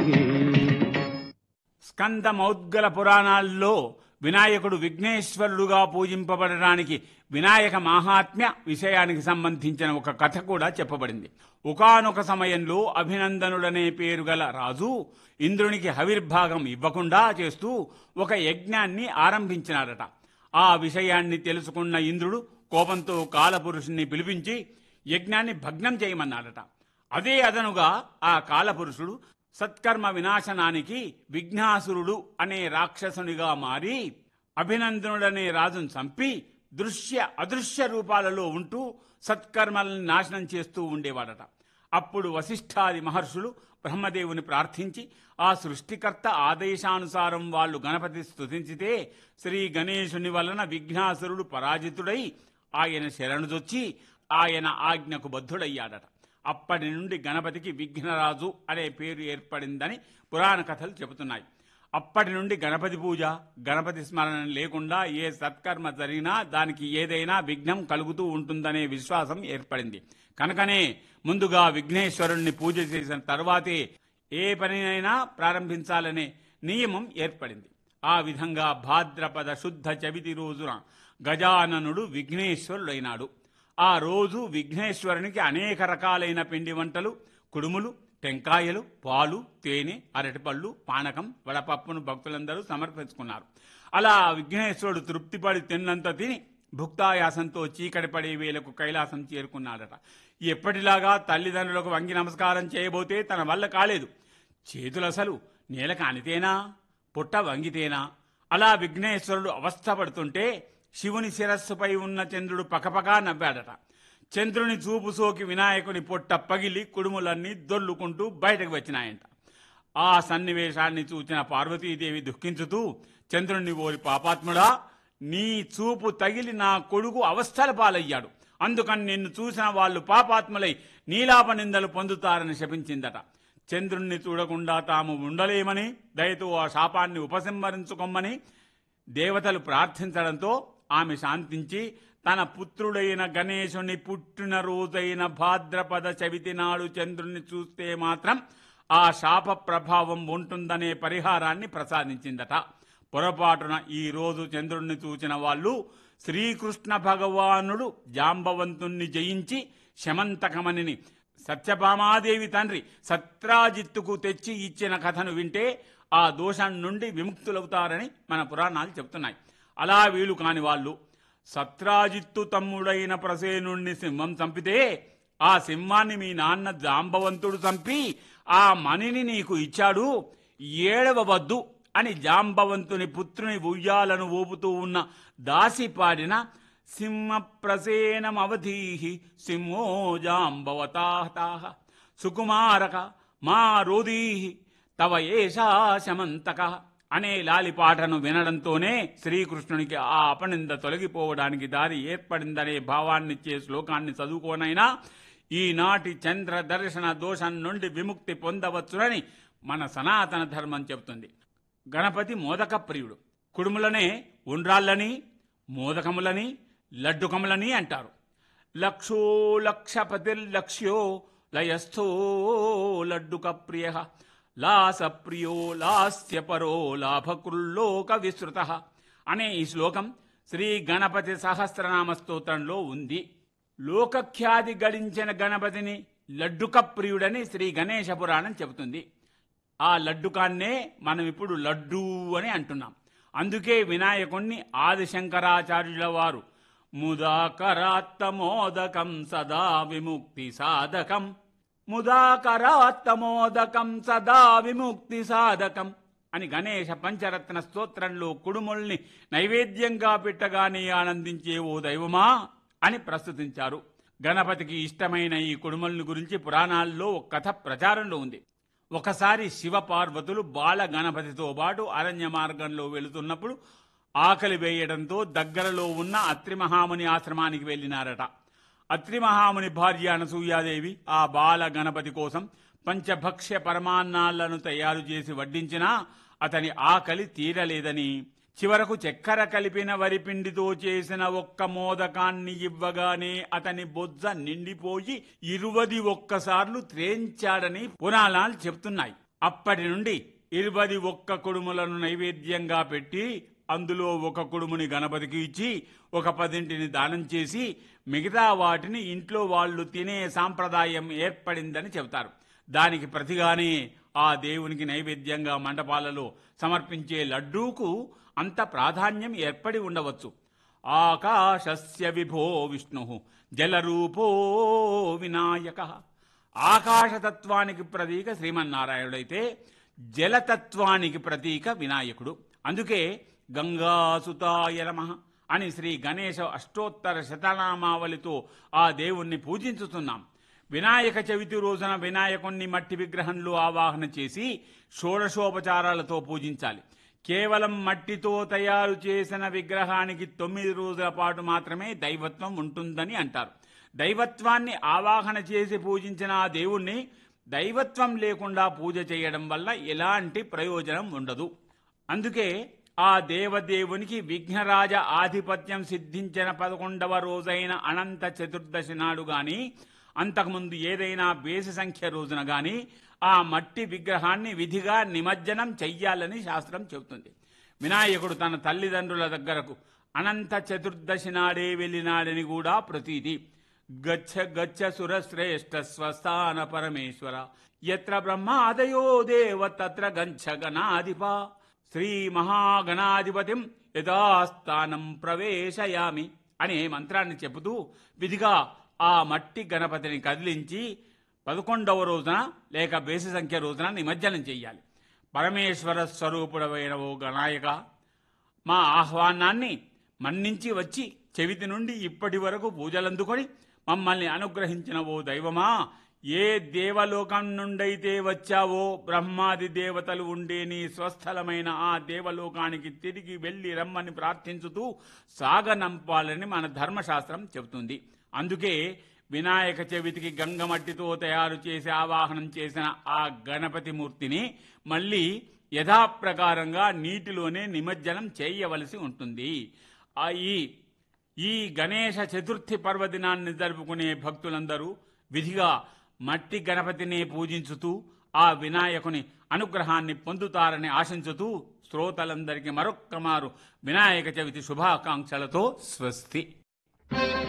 స్కంద మౌద్గల పురాణాల్లో వినాయకుడు విఘ్నేశ్వరుడుగా పూజింపబడడానికి వినాయక మాహాత్మ్య విషయానికి సంబంధించిన ఒక కథ కూడా చెప్పబడింది ఒకానొక సమయంలో అభినందనుడనే పేరు గల రాజు ఇంద్రునికి హవిర్భాగం ఇవ్వకుండా చేస్తూ ఒక యజ్ఞాన్ని ఆరంభించినాడట ఆ విషయాన్ని తెలుసుకున్న ఇంద్రుడు కోపంతో కాలపురుషుణ్ణి పిలిపించి యజ్ఞాన్ని భగ్నం చేయమన్నాడట అదే అదనుగా ఆ కాలపురుషుడు సత్కర్మ వినాశనానికి విఘ్నాసురుడు అనే రాక్షసునిగా మారి అభినందనుడనే రాజును చంపి దృశ్య అదృశ్య రూపాలలో ఉంటూ సత్కర్మలను నాశనం చేస్తూ ఉండేవాడట అప్పుడు వశిష్ఠాది మహర్షులు బ్రహ్మదేవుని ప్రార్థించి ఆ సృష్టికర్త ఆదేశానుసారం వాళ్ళు గణపతి స్తుతించితే శ్రీ గణేశుని వలన విఘ్నాసురుడు పరాజితుడై ఆయన శరణుదొచ్చి ఆయన ఆజ్ఞకు బద్ధుడయ్యాడట అప్పటి నుండి గణపతికి విఘ్నరాజు అనే పేరు ఏర్పడిందని పురాణ కథలు చెబుతున్నాయి అప్పటి నుండి గణపతి పూజ గణపతి స్మరణ లేకుండా ఏ సత్కర్మ జరిగినా దానికి ఏదైనా విఘ్నం కలుగుతూ ఉంటుందనే విశ్వాసం ఏర్పడింది కనుకనే ముందుగా విఘ్నేశ్వరుణ్ణి పూజ చేసిన తర్వాతే ఏ పనినైనా ప్రారంభించాలనే నియమం ఏర్పడింది ఆ విధంగా భాద్రపద శుద్ధ చవితి రోజున గజాననుడు విఘ్నేశ్వరుడైనాడు ఆ రోజు విఘ్నేశ్వరునికి అనేక రకాలైన పిండి వంటలు కుడుములు టెంకాయలు పాలు తేనె అరటిపళ్ళు పానకం వడపప్పును భక్తులందరూ సమర్పించుకున్నారు అలా విఘ్నేశ్వరుడు తృప్తిపడి తిన్నంత తిని భుక్తాయాసంతో చీకటి పడే వేలకు కైలాసం చేరుకున్నాడట ఎప్పటిలాగా తల్లిదండ్రులకు వంగి నమస్కారం చేయబోతే తన వల్ల కాలేదు చేతులు అసలు నేల కానితేనా పుట్ట వంగితేనా అలా విఘ్నేశ్వరుడు అవస్థపడుతుంటే శివుని శిరస్సుపై ఉన్న చంద్రుడు పకపకా నవ్వాడట చంద్రుని చూపు సోకి వినాయకుని పొట్ట పగిలి కుడుములన్నీ దొర్లుకుంటూ బయటకు వచ్చినాయంట ఆ సన్నివేశాన్ని చూచిన పార్వతీదేవి దుఃఖించుతూ చంద్రుణ్ణి ఓరి పాపాత్ముడా నీ చూపు తగిలి నా కొడుకు అవస్థల పాలయ్యాడు అందుకని నిన్ను చూసిన వాళ్ళు పాపాత్ములై నీలాప నిందలు పొందుతారని శపించిందట చంద్రుణ్ణి చూడకుండా తాము ఉండలేమని దయతో ఆ శాపాన్ని ఉపసంహరించుకోమని దేవతలు ప్రార్థించడంతో ఆమె శాంతించి తన పుత్రుడైన గణేశుని పుట్టిన రోజైన భాద్రపద చవితి నాడు చంద్రుణ్ణి చూస్తే మాత్రం ఆ శాప ప్రభావం ఉంటుందనే పరిహారాన్ని ప్రసాదించిందట పొరపాటున ఈ రోజు చంద్రుణ్ణి చూచిన వాళ్ళు శ్రీకృష్ణ భగవానుడు జాంబవంతుణ్ణి జయించి శమంతకమణిని సత్యభామాదేవి తండ్రి సత్రాజిత్తుకు తెచ్చి ఇచ్చిన కథను వింటే ఆ దోషం నుండి విముక్తులవుతారని మన పురాణాలు చెబుతున్నాయి అలా వీలు కాని వాళ్ళు సత్రాజిత్తు తమ్ముడైన ప్రసేనుణ్ణి సింహం చంపితే ఆ సింహాన్ని మీ నాన్న జాంబవంతుడు చంపి ఆ మణిని నీకు ఇచ్చాడు ఏడవవద్దు అని జాంబవంతుని పుత్రుని ఉయ్యాలను ఊపుతూ ఉన్న దాసి పాడిన సింహ ప్రసేనమవధీహి సింహో జాంబవతాహతాహ సుకుమారక మా రోదీహి తవ ఏషా శమంతక అనే లాలిపాటను వినడంతోనే శ్రీకృష్ణునికి ఆ అపనింద తొలగిపోవడానికి దారి ఏర్పడిందనే భావాన్నిచ్చే శ్లోకాన్ని చదువుకోనైనా ఈనాటి చంద్ర దర్శన దోషం నుండి విముక్తి పొందవచ్చునని మన సనాతన ధర్మం చెబుతుంది గణపతి మోదక ప్రియుడు కుడుములనే ఉండ్రాళ్ళని మోదకములని లడ్డుకములని అంటారు లక్షో లక్షపతిర్లక్ష్యో లయస్థో లడ్డుక ప్రియ లాసప్రియో లాస్యపరో లాభకృల్లోక విస్తృత అనే ఈ శ్లోకం శ్రీ గణపతి సహస్రనామ స్తోత్రంలో ఉంది లోకఖ్యాతి గడించిన గణపతిని లడ్డుక ప్రియుడని శ్రీ గణేశ పురాణం చెబుతుంది ఆ లడ్డుకాన్నే మనం ఇప్పుడు లడ్డూ అని అంటున్నాం అందుకే వినాయకుణ్ణి ఆదిశంకరాచార్యుల వారు ముదాకరాత్తమోదకం సదా విముక్తి సాధకం ముదాకరాత్తమోదకం సదా విముక్తి సాధకం అని గణేశ పంచరత్న స్తోత్రంలో కుడుముల్ని నైవేద్యంగా పెట్టగానే ఆనందించే ఓ దైవమా అని ప్రస్తుతించారు గణపతికి ఇష్టమైన ఈ కుడుముల్ని గురించి పురాణాల్లో ఒక కథ ప్రచారంలో ఉంది ఒకసారి శివ పార్వతులు బాల గణపతితో పాటు అరణ్య మార్గంలో వెళుతున్నప్పుడు ఆకలి వేయడంతో దగ్గరలో ఉన్న అత్రి మహాముని ఆశ్రమానికి వెళ్ళినారట అత్రి మహాముని భార్య అనసూయాదేవి ఆ బాల గణపతి కోసం పంచభక్ష్య పరమాన్నాలను తయారు చేసి వడ్డించినా అతని ఆకలి తీరలేదని చివరకు చక్కెర కలిపిన వరిపిండితో చేసిన ఒక్క మోదకాన్ని ఇవ్వగానే అతని బొజ్జ నిండిపోయి ఇరువది ఒక్కసార్లు త్రేంచాడని పురాణాలు చెప్తున్నాయి అప్పటి నుండి ఇరవై ఒక్క కుడుములను నైవేద్యంగా పెట్టి అందులో ఒక కుడుముని గణపతికి ఇచ్చి ఒక పదింటిని దానం చేసి మిగతా వాటిని ఇంట్లో వాళ్ళు తినే సాంప్రదాయం ఏర్పడిందని చెబుతారు దానికి ప్రతిగానే ఆ దేవునికి నైవేద్యంగా మండపాలలో సమర్పించే లడ్డూకు అంత ప్రాధాన్యం ఏర్పడి ఉండవచ్చు ఆకాశస్య విభో విష్ణు జలరూపో వినాయక ఆకాశతత్వానికి ప్రతీక శ్రీమన్నారాయణుడైతే జలతత్వానికి ప్రతీక వినాయకుడు అందుకే గంగాసుతాయ నమ అని శ్రీ గణేశ అష్టోత్తర శతనామావళితో ఆ దేవుణ్ణి పూజించుతున్నాం వినాయక చవితి రోజున వినాయకుణ్ణి మట్టి విగ్రహంలో ఆవాహన చేసి షోడశోపచారాలతో పూజించాలి కేవలం మట్టితో తయారు చేసిన విగ్రహానికి తొమ్మిది రోజుల పాటు మాత్రమే దైవత్వం ఉంటుందని అంటారు దైవత్వాన్ని ఆవాహన చేసి పూజించిన ఆ దేవుణ్ణి దైవత్వం లేకుండా పూజ చేయడం వల్ల ఎలాంటి ప్రయోజనం ఉండదు అందుకే ఆ దేవదేవునికి విఘ్నరాజ ఆధిపత్యం సిద్ధించిన పదకొండవ రోజైన అనంత చతుర్దశి నాడు గాని అంతకుముందు ఏదైనా బేసి సంఖ్య రోజున గాని ఆ మట్టి విగ్రహాన్ని విధిగా నిమజ్జనం చెయ్యాలని శాస్త్రం చెబుతుంది వినాయకుడు తన తల్లిదండ్రుల దగ్గరకు అనంత చతుర్దశి నాడే వెళ్ళినాడని కూడా ప్రతీతి గచ్చ గచ్చ సురశ్రేష్ఠ స్వస్థాన పరమేశ్వర ఎత్ర బ్రహ్మాదయో దేవ తత్ర గంఛ గణాధిప శ్రీ మహాగణాధిపతిం యథాస్థానం ప్రవేశయామి అనే మంత్రాన్ని చెబుతూ విధిగా ఆ మట్టి గణపతిని కదిలించి పదకొండవ రోజున లేక బేసి సంఖ్య రోజున నిమజ్జనం చెయ్యాలి పరమేశ్వర స్వరూపుడమైన ఓ గణాయక మా ఆహ్వానాన్ని మన్నించి వచ్చి చెవితి నుండి ఇప్పటి వరకు పూజలందుకొని మమ్మల్ని అనుగ్రహించిన ఓ దైవమా ఏ దేవలోకం నుండైతే వచ్చావో బ్రహ్మాది దేవతలు ఉండే నీ స్వస్థలమైన ఆ దేవలోకానికి తిరిగి వెళ్ళి రమ్మని ప్రార్థించుతూ సాగనంపాలని మన ధర్మశాస్త్రం చెబుతుంది అందుకే వినాయక చవితికి గంగమట్టితో తయారు చేసి ఆవాహనం చేసిన ఆ గణపతి మూర్తిని మళ్ళీ యథాప్రకారంగా నీటిలోనే నిమజ్జనం చేయవలసి ఉంటుంది ఆ ఈ ఈ గణేష చతుర్థి పర్వదినాన్ని జరుపుకునే భక్తులందరూ విధిగా మట్టి గణపతిని పూజించుతూ ఆ వినాయకుని అనుగ్రహాన్ని పొందుతారని ఆశించుతూ శ్రోతలందరికీ మరొక్క మారు వినాయక చవితి శుభాకాంక్షలతో స్వస్తి